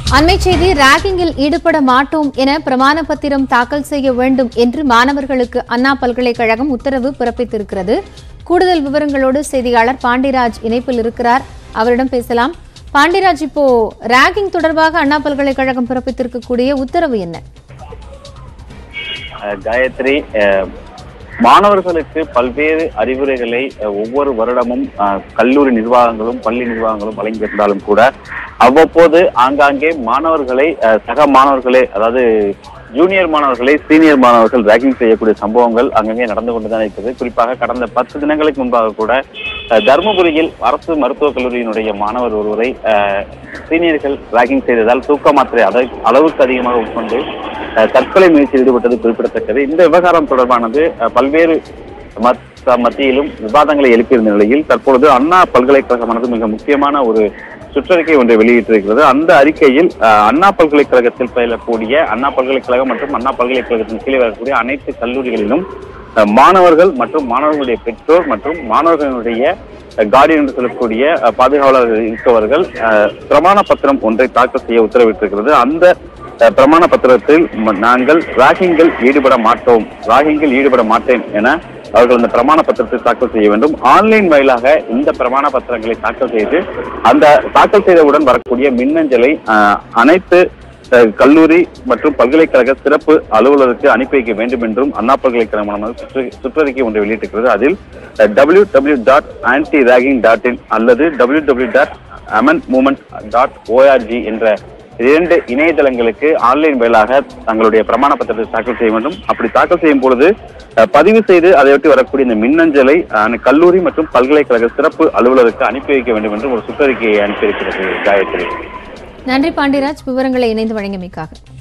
அண்மை செய்தி ராகிங்கில் ஈடுபட மாட்டோம் என பிரமாண பத்திரம் தாக்கல் செய்ய வேண்டும் என்று மாணவர்களுக்கு அண்ணா பல்கலைக்கழகம் உத்தரவு பிறப்பித்திருக்கிறது கூடுதல் விவரங்களோடு செய்தியாளர் பாண்டிராஜ் இணைப்பில் இருக்கிறார் அவரிடம் பேசலாம் பாண்டிராஜ் இப்போ ராகிங் தொடர்பாக அண்ணா பல்கலைக்கழகம் பிறப்பித்திருக்கக்கூடிய உத்தரவு என்ன அஹ் காயத்ரி அஹ் மாணவர்களுக்கு பல்வேறு அறிவுரைகளை அஹ் ஒவ்வொரு வருடமும் அஹ் கல்லூரி நிர்வாகங்களும் பள்ளி நிர்வாகங்களும் வழங்கியிருந்தாலும் கூட அவ்வப்போது ஆங்காங்கே மாணவர்களை அஹ் சக மாணவர்களே அதாவது ஜூனியர் மாணவர்களை சீனியர் மாணவர்கள் ரேகிங் செய்யக்கூடிய சம்பவங்கள் அங்கங்கே நடந்து கொண்டுதான் இருக்கிறது குறிப்பாக கடந்த பத்து தினங்களுக்கு முன்பாக கூட அஹ் தருமபுரியில் அரசு மருத்துவக் கல்லூரியினுடைய மாணவர் ஒருவரை அஹ் சீனியர்கள் ரேகிங் செய்ததால் தூக்க மாத்திரை அதை அளவுக்கு அதிகமாக உட்கொண்டு அஹ் தற்கொலை முயற்சியில் ஈடுபட்டது குறிப்பிடத்தக்கது இந்த விவகாரம் தொடர்பானது அஹ் பல்வேறு மத்த மத்தியிலும் விவாதங்களை எழுப்பியிருந்த நிலையில் தற்பொழுது அண்ணா பல்கலைக்கழகமானது மிக முக்கியமான ஒரு சுற்றறிக்கை ஒன்றை வெளியிட்டிருக்கிறது அந்த அறிக்கையில் அஹ், அண்ணா பல்கலைக்கழகத்தில் பயிலக்கூடிய அண்ணா பல்கலைக்கழகம் மற்றும் அண்ணா பல்கலைக்கழகத்தின் கீழே வரக்கூடிய அனைத்து கல்லூரிகளிலும் அஹ், மாணவர்கள் மற்றும் மாணவர்களுடைய பெற்றோர் மற்றும் மாணவர்களுடைய கார்டியன் என்று சொல்லக்கூடிய அஹ், பாதுகாவலர்கள் இருக்கவர்கள் அஹ், பிரமாண பத்திரம் ஒன்றை தாக்கல் செய்ய உத்தரவிட்டிருக்கிறது அந்த அஹ், பிரமாண பத்திரத்தில் ம- நாங்கள் ராகிங்கில் ஈடுபட மாட்டோம் ராகிங்கில் ஈடுபட மாட்டேன் என அவர்கள் அந்த பிரமாண பத்திரத்தை தாக்கல் செய்ய வேண்டும் ஆன்லைன் வாயிலாக இந்த பிரமாண பத்திரங்களை தாக்கல் செய்து அந்த தாக்கல் செய்தவுடன் வரக்கூடிய மின்னஞ்சலை அஹ், அனைத்து அஹ், கல்லூரி மற்றும் பல்கலைக்கழக சிறப்பு அலுவலருக்கு அனுப்பி வைக்க வேண்டும் என்றும் அண்ணா பல்கலைக்கழகமானது சுற்று- சுற்றறிக்கை ஒன்றை வெளியிட்டிருக்கிறது அதில் W W dot anti ragging dot in அல்லது W W dot Aman movement dot org என்ற இரண்டு இணையதளங்களுக்கு ஆன்லைன் வாயிலாக தங்களுடைய பிரமாண பத்திரத்தை தாக்கல் செய்ய வேண்டும் அப்படி தாக்கல் செய்யும் பொழுது அஹ், பதிவு செய்து அதையொட்டி வரக்கூடிய இந்த மின்னஞ்சலை அஹ், கல்லூரி மற்றும் பல்கலைக்கழக சிறப்பு அலுவலருக்கு அனுப்பி வைக்க வேண்டும் என்று ஒரு சுற்றறிக்கையை அனுப்பியிருக்கிறது காயத்ரி நன்றி பாண்டிராஜ் விவரங்களை இணைந்து வழங்கியமைக்காக